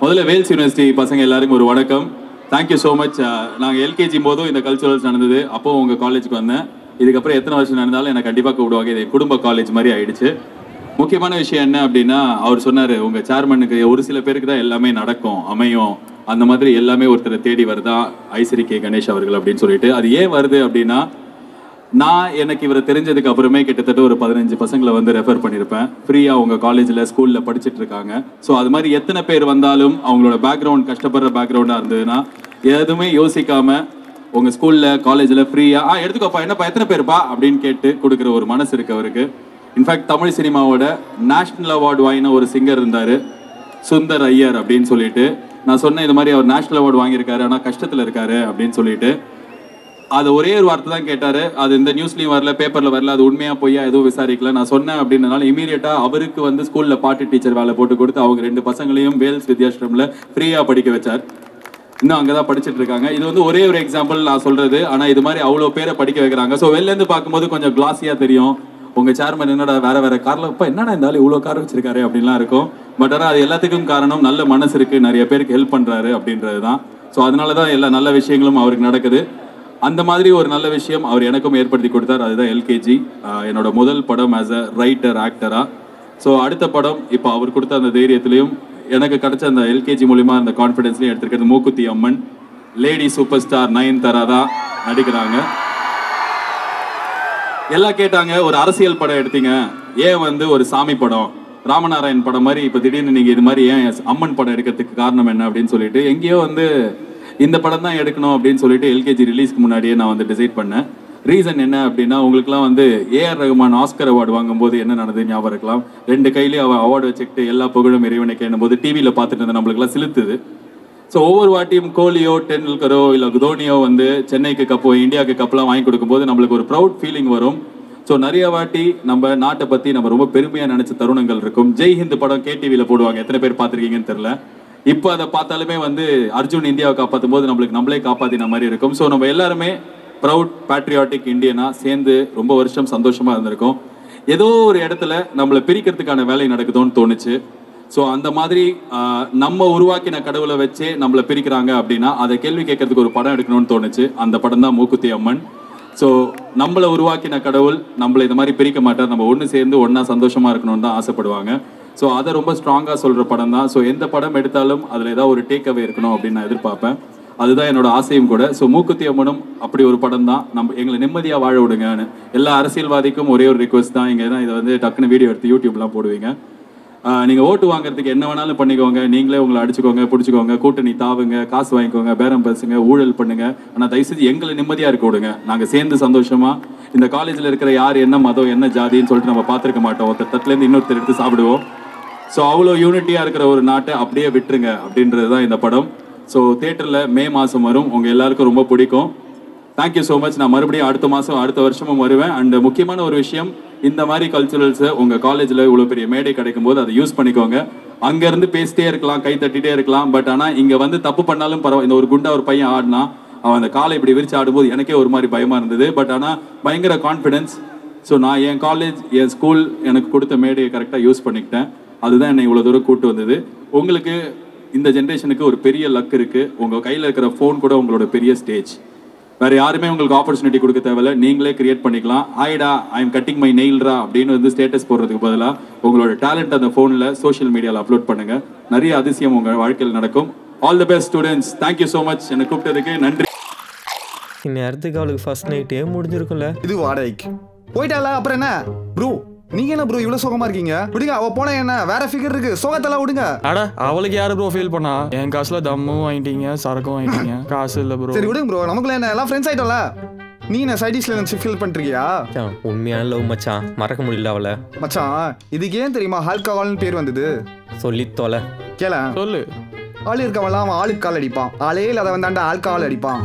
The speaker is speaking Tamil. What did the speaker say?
முதல்ல வேல்ஸ் யூனிவர்சிட்டி பசங்க எல்லாருக்கும் ஒரு வணக்கம் தேங்க்யூ ஸோ மச் நாங்கள் எல்கேஜி போதும் இந்த கல்ச்சுரல்ஸ் நடந்தது அப்போ உங்கள் காலேஜுக்கு வந்தேன் இதுக்கப்புறம் எத்தனை வருஷம் நடந்தாலும் எனக்கு கண்டிப்பாக கூப்பிடுவாங்க இது என் குடும்ப காலேஜ் மாதிரி ஆயிடுச்சு முக்கியமான விஷயம் என்ன அப்படின்னா அவர் சொன்னார் உங்கள் சேர்மனுக்கு ஒரு சில பேருக்கு தான் எல்லாமே நடக்கும் அமையும் அந்த மாதிரி எல்லாமே ஒருத்தரை தேடி வருதா ஐஸ்வரி கே கணேஷ் அவர்கள் அப்படின்னு சொல்லிட்டு அது ஏன் வருது அப்படின்னா நான் எனக்கு இவரை தெரிஞ்சதுக்கு அப்புறமே கிட்டத்தட்ட ஒரு பதினஞ்சு பசங்களை வந்து ரெஃபர் பண்ணியிருப்பேன் ஃப்ரீயாக அவங்க காலேஜில் ஸ்கூலில் படிச்சுட்டு இருக்காங்க ஸோ அது மாதிரி எத்தனை பேர் வந்தாலும் அவங்களோட பேக்ரவுண்ட் கஷ்டப்படுற பேக்ரவுண்டாக இருந்ததுன்னா எதுவுமே யோசிக்காம உங்கள் ஸ்கூலில் காலேஜில் ஃப்ரீயாக ஆ எடுத்துக்கோப்பா என்னப்பா எத்தனை பேர்ப்பா அப்படின்னு கேட்டு கொடுக்குற ஒரு மனசு இருக்கு அவருக்கு இன்ஃபேக்ட் தமிழ் சினிமாவோட நேஷ்னல் அவார்டு வாங்கின ஒரு சிங்கர் இருந்தார் சுந்தர் ஐயர் அப்படின்னு சொல்லிட்டு நான் சொன்னேன் இது மாதிரி அவர் நேஷ்னல் அவார்டு வாங்கியிருக்காரு ஆனால் கஷ்டத்தில் இருக்காரு அப்படின்னு சொல்லிட்டு அது ஒரே ஒரு வார்த்தை தான் கேட்டாரு அது இந்த நியூஸ்லயும் வரல பேப்பர்ல வரல அது உண்மையா பொய்யா எதுவும் விசாரிக்கல நான் சொன்னேன் அப்படின்றனால இமீடியட்டா அவருக்கு வந்து ஸ்கூல்ல பாட்டு டீச்சர் வேலை போட்டு கொடுத்து அவங்க ரெண்டு பசங்களையும் வேல்ஸ் வித்யாஸ்ரம்ல ஃப்ரீயா படிக்க வச்சார் இன்னும் அங்கதான் படிச்சிட்டு இருக்காங்க இது வந்து ஒரே ஒரு எக்ஸாம்பிள் நான் சொல்றது ஆனா இது மாதிரி அவ்வளவு பேரை படிக்க வைக்கிறாங்க ஸோ வெளில இருந்து பார்க்கும்போது கொஞ்சம் கிளாஸியா தெரியும் உங்க சேர்மன் என்னடா வேற வேற கார்ல இப்ப என்னடா இருந்தாலும் இவ்வளவு கார் வச்சிருக்காரு அப்படின்லாம் இருக்கும் பட் ஆனா அது எல்லாத்துக்கும் காரணம் நல்ல மனசு இருக்கு நிறைய பேருக்கு ஹெல்ப் பண்றாரு அப்படின்றது தான் ஸோ அதனால தான் எல்லா நல்ல விஷயங்களும் அவருக்கு நடக்குது அந்த மாதிரி ஒரு நல்ல விஷயம் அவர் எனக்கும் ஏற்படுத்தி கொடுத்தார் அதுதான் எல்கேஜி என்னோட முதல் படம் ஆஸ் அ ரைட்டர் ஆக்டரா ஸோ அடுத்த படம் இப்போ அவர் கொடுத்த அந்த தைரியத்திலையும் எனக்கு கிடைச்ச அந்த எல்கேஜி மூலியமா அந்த கான்ஃபிடென்ஸ்லையும் எடுத்திருக்கிறது Mookuthi Amman lady super star Nayanthara தான் நடிக்கிறாங்க எல்லாம் கேட்டாங்க ஒரு அரசியல் படம் எடுத்தீங்க ஏன் வந்து ஒரு சாமி படம் ராமநாராயண் படம் மாதிரி இப்போ திடீர்னு நீங்கள் இது மாதிரி ஏன் அம்மன் படம் எடுக்கிறதுக்கு காரணம் என்ன அப்படின்னு சொல்லிட்டு எங்கேயோ வந்து இந்த படம் தான் எடுக்கணும் அப்படின்னு சொல்லிட்டு எல்கேஜி ரிலீஸ்க்கு முன்னாடியே நான் வந்து டிசைட் பண்ணேன் ரீசன் என்ன அப்படின்னா உங்களுக்குலாம் வந்து ஏஆர் ரகுமான் ஆஸ்கர் அவார்டு வாங்கும்போது என்ன நடந்தது ஞாபகம் இருக்கலாம் ரெண்டு கையிலேயும் அவன் அவார்டு வச்சுக்கிட்டு எல்லா புகழும் இறைவனுக்கு என்னும் போது டிவியில் பார்த்துட்டு இருந்த நம்மளுக்குலாம் சிலுத்துது ஸோ ஒவ்வொரு வாட்டியும் கோலியோ டெண்டுல்கரோ இல்லை தோனியோ வந்து சென்னைக்கு கப்போ இந்தியாவுக்கு கப்பெல்லாம் வாங்கி கொடுக்கும்போது நம்மளுக்கு ஒரு ப்ரௌட் ஃபீலிங் வரும் ஸோ நிறைய வாட்டி நம்ம நாட்டை பற்றி நம்ம ரொம்ப பெருமையாக நினச்ச தருணங்கள் இருக்கும் ஜெய் ஹிந்த் படம் கேடிவியில் போடுவாங்க எத்தனை பேர் பார்த்துருக்கீங்கன்னு தெரில இப்போ அதை பார்த்தாலுமே வந்து அர்ஜுன் இந்தியாவை காப்பாற்றும் போது நம்மளுக்கு நம்மளே காப்பாற்றின மாதிரி இருக்கும் ஸோ நம்ம எல்லாருமே ப்ரௌட் பேட்ரியாட்டிக் இந்தியனா சேர்ந்து ரொம்ப வருஷம் சந்தோஷமா இருந்திருக்கோம் ஏதோ ஒரு இடத்துல நம்மளை பிரிக்கிறதுக்கான வேலை நடக்குதோன்னு தோணுச்சு ஸோ அந்த மாதிரி ஆஹ், நம்ம உருவாக்கின கடவுளை வச்சே நம்மளை பிரிக்கிறாங்க அப்படின்னா அதை கேள்வி கேட்கறதுக்கு ஒரு படம் எடுக்கணும்னு தோணுச்சு அந்த படம் தான் மூக்குத்தி அம்மன் ஸோ நம்மளை உருவாக்கின கடவுள் நம்மளை இந்த மாதிரி பிரிக்க மாட்டார் நம்ம ஒன்று சேர்ந்து ஒன்றா சந்தோஷமா இருக்கணும்னு தான் ஆசைப்படுவாங்க ஸோ அதை ரொம்ப ஸ்ட்ராங்காக சொல்கிற படம் தான் ஸோ எந்த படம் எடுத்தாலும் அதில் ஏதாவது ஒரு டேக் அவே இருக்கணும் அப்படின்னு நான் எதிர்பார்ப்பேன் அதுதான் என்னோட ஆசையும் கூட ஸோ மூக்குத்தி அம்மனும் அப்படி ஒரு படம் தான் நம்ம எங்களை நிம்மதியாக வாழ விடுங்கன்னு எல்லா அரசியல்வாதிக்கும் ஒரே ஒரு ரிக்வஸ்ட் தான் இங்கே தான் இதை வந்து டக்குன்னு வீடியோ எடுத்து யூடியூப்லாம் போடுவீங்க ஆஹ் நீங்க ஓட்டு வாங்குறதுக்கு என்ன வேணாலும் பண்ணிக்கோங்க நீங்களே உங்களை அடிச்சுக்கோங்க பிடிச்சிக்கோங்க கூட்டணி தாவுங்க காசு வாங்கிக்கோங்க பேரம் பேசுங்க ஊழல் பண்ணுங்க ஆனா தயவு செஞ்சு எங்களை நிம்மதியா இருக்க விடுங்க நாங்க சேர்ந்து சந்தோஷமா இந்த காலேஜ்ல இருக்கிற யார் என்ன மதம் என்ன ஜாதின்னு சொல்லிட்டு நம்ம பார்த்திருக்க மாட்டோம் ஒருத்தர் தட்டுல இருந்து இன்னொருத்தர் எடுத்து சாப்பிடுவோம் ஸோ அவ்வளோ யூனிட்டியா இருக்கிற ஒரு நாட்டை அப்படியே விட்டுருங்க அப்படின்றது தான் இந்த படம் ஸோ தேட்டரில் மே மாதம் வரும் உங்க எல்லாருக்கும் ரொம்ப பிடிக்கும் தேங்க்யூ ஸோ மச் நான் மறுபடியும் அடுத்த மாதம் அடுத்த வருஷமும் வருவேன் அண்ட் முக்கியமான ஒரு விஷயம் இந்த மாதிரி கல்ச்சுரல்ஸை உங்கள் காலேஜில் இவ்வளோ பெரிய மேடை கிடைக்கும் போது அதை யூஸ் பண்ணிக்கோங்க அங்கேருந்து பேசிட்டே இருக்கலாம் கை தட்டிட்டே இருக்கலாம் பட் ஆனால் இங்கே வந்து தப்பு பண்ணாலும் பரவாயில்ல இந்த ஒரு குண்டா ஒரு பையன் ஆடினா அவன் அந்த காலை இப்படி விரிச்சு ஆடும்போது எனக்கே ஒரு மாதிரி பயமாக இருந்தது பட் ஆனால் பயங்கர கான்ஃபிடென்ஸ் ஸோ நான் என் காலேஜ் என் ஸ்கூல் எனக்கு கொடுத்த மேடையை கரெக்டாக யூஸ் பண்ணிக்கிட்டேன் அதுதான் என்னை இவ்வளோ தூரம் கூட்டு வந்தது உங்களுக்கு இந்த ஜென்ரேஷனுக்கு ஒரு பெரிய லக் இருக்குது உங்கள் கையில் இருக்கிற ஃபோன் கூட உங்களோட பெரிய ஸ்டேஜ் வேற யாருமே உங்களுக்கு ஆப்பர்ச்சுனிட்டி கொடுக்க தேவையில்ல நீங்களே கிரியேட் பண்ணிக்கலாம் ஆயிடா ஐ எம் கட்டிங் மை நெயில்ரா அப்படின்னு வந்து ஸ்டேட்டஸ் போடுறதுக்கு பதிலாக உங்களோட டேலண்ட் அந்த ஃபோனில் சோஷியல் மீடியாவில் அப்லோட் பண்ணுங்க நிறைய அதிசயம் உங்கள் வாழ்க்கையில் நடக்கும் all the best students thank you so much என்னை கூப்பிட்டதுக்கு நன்றி இந்நேரத்துக்கு அவளுக்கு ஃபர்ஸ்ட் நைட்டே முடிஞ்சிருக்கும்ல இது வாடகைக்கு போயிட்டால அப்புறம் என்ன ப்ரோ நீங்க என்ன ப்ரோ இவ்வளவு சோகமா இருக்கீங்க விடுங்க அவ போன என்ன வேற ஃபிகர் இருக்கு சோகத்தெல்லாம் விடுங்க அட அவளுக்கு யாரு ப்ரோ ஃபீல் பண்ணா என் காசுல தம்மும் வாங்கிட்டீங்க சரக்கும் வாங்கிட்டீங்க காசு இல்ல ப்ரோ சரி விடுங்க ப்ரோ நமக்குள்ள என்ன எல்லாம் ஃப்ரெண்ட்ஸ் ஆயிட்டோம்ல நீ என்ன சைடிஷ்ல நினைச்சு ஃபீல் பண்றியா மச்சான், உண்மையான லவ் மச்சான் மறக்க முடியல அவளை மச்சான் இதுக்கு ஏன் தெரியுமா ஆல்கஹால்னு பேர் வந்தது சொல்லி தொலை கேள சொல்லு ஆள் இருக்கவன்லாம் அவன் ஆளுக்கு கால் அடிப்பான் ஆளே இல்லாதவன் தாண்டா ஆல்கஹால் அடிப்பான்